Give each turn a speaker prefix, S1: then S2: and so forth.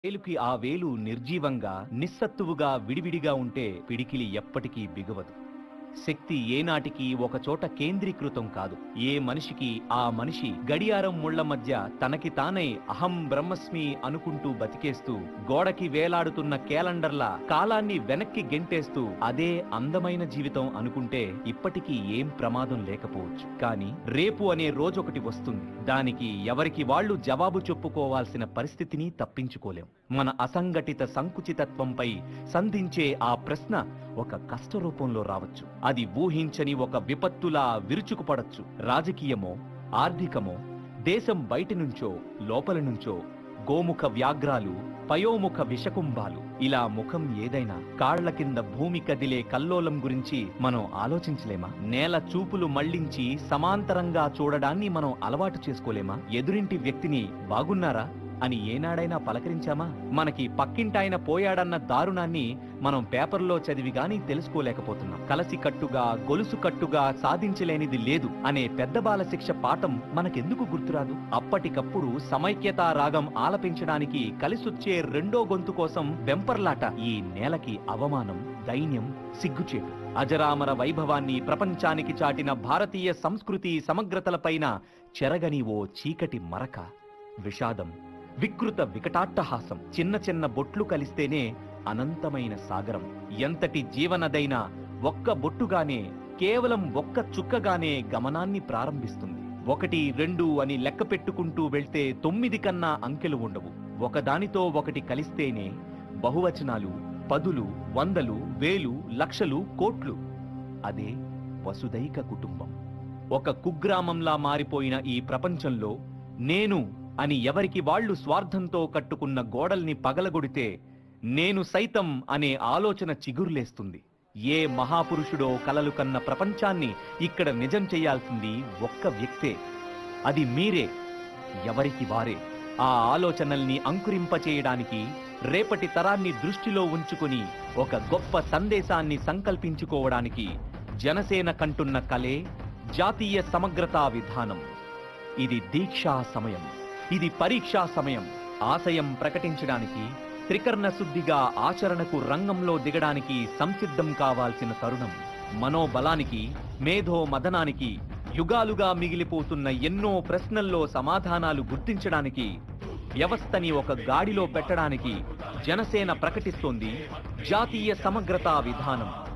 S1: వేలుకి ఆ వేలు నిర్జీవంగా నిస్సత్తువుగా విడివిడిగా ఉంటే పిడికిలి ఎప్పటికీ బిగవదు శక్తి ఏనాటికి ఒక చోట కేంద్రీకృతం కాదు ఏ మనిషికి ఆ మనిషి గడియారం ముళ్ల మధ్య తనకి తానే అహం బ్రహ్మస్మి అనుకుంటూ బతికేస్తూ గోడకి వేలాడుతున్న క్యాలెండర్ల కాలాన్ని వెనక్కి గెంటేస్తూ అదే అందమైన జీవితం అనుకుంటే ఇప్పటికీ ఏం ప్రమాదం లేకపోవచ్చు కానీ రేపు అనే రోజొకటి వస్తుంది దానికి ఎవరికి వాళ్ళు జవాబు చెప్పుకోవాల్సిన పరిస్థితిని తప్పించుకోలేం మన అసంఘటిత సంకుచితత్వంపై సంధించే ఆ ప్రశ్న ఒక కష్ట రూపంలో రావచ్చు అది ఊహించని ఒక విపత్తులా విరుచుకుపడచ్చు రాజకీయమో ఆర్థికమో దేశం బయటి నుంచో లోపల నుంచో గోముఖ వ్యాఘ్రాలు పయోముఖ విషకుంభాలు ఇలా ముఖం ఏదైనా కాళ్ల కింద భూమి కదిలే కల్లోలం గురించి మనం ఆలోచించలేమా నేల చూపులు మళ్లించి సమాంతరంగా చూడడాన్ని మనం అలవాటు చేసుకోలేమా ఎదురింటి వ్యక్తిని బాగున్నారా అని ఏనాడైనా పలకరించామా మనకి పక్కింటాయన పోయాడన్న దారుణాన్ని మనం పేపర్లో చదివి గాని తెలుసుకోలేకపోతున్నాం కలసి కట్టుగా గొలుసు కట్టుగా సాధించలేనిది లేదు అనే పెద్ద బాల శిక్ష పాఠం మనకెందుకు గుర్తురాదు అప్పటికప్పుడు సమైక్యతా రాగం ఆలపించడానికి కలిసొచ్చే రెండో గొంతు కోసం వెంపర్లాట ఈ నేలకి అవమానం దైన్యం సిగ్గుచేటు అజరామర వైభవాన్ని ప్రపంచానికి చాటిన భారతీయ సంస్కృతి సమగ్రతలపైన చెరగని ఓ చీకటి మరక విషాదం వికృత వికటాట్టహాసం చిన్న చిన్న బొట్లు కలిస్తేనే అనంతమైన సాగరం ఎంతటి జీవనదైనా ఒక్క బొట్టుగానే కేవలం ఒక్క చుక్కగానే గమనాన్ని ప్రారంభిస్తుంది ఒకటి రెండు అని లెక్క పెట్టుకుంటూ వెళ్తే తొమ్మిది కన్నా అంకెలు ఉండవు ఒకదానితో ఒకటి కలిస్తేనే బహువచనాలు పదులు వందలు వేలు లక్షలు కోట్లు అదే వసుదైక కుటుంబం ఒక కుగ్రామంలా మారిపోయిన ఈ ప్రపంచంలో నేను అని ఎవరికి వాళ్ళు స్వార్థంతో కట్టుకున్న గోడల్ని పగలగొడితే నేను సైతం అనే ఆలోచన చిగురులేస్తుంది ఏ మహాపురుషుడో కలలు కన్న ప్రపంచాన్ని ఇక్కడ నిజం చేయాల్సింది ఒక్క వ్యక్తే అది మీరే ఎవరికి వారే ఆ ఆలోచనల్ని అంకురింపచేయడానికి రేపటి తరాన్ని దృష్టిలో ఉంచుకుని ఒక గొప్ప సందేశాన్ని సంకల్పించుకోవడానికి జనసేన కంటున్న కలే జాతీయ సమగ్రతా విధానం ఇది దీక్షా సమయం ఇది పరీక్షా సమయం ఆశయం ప్రకటించడానికి త్రికర్ణ శుద్ధిగా ఆచరణకు రంగంలో దిగడానికి సంసిద్ధం కావాల్సిన తరుణం మనోబలానికి మేధో మదనానికి యుగాలుగా మిగిలిపోతున్న ఎన్నో ప్రశ్నల్లో సమాధానాలు గుర్తించడానికి వ్యవస్థని ఒక గాడిలో పెట్టడానికి జనసేన ప్రకటిస్తోంది జాతీయ సమగ్రతా విధానం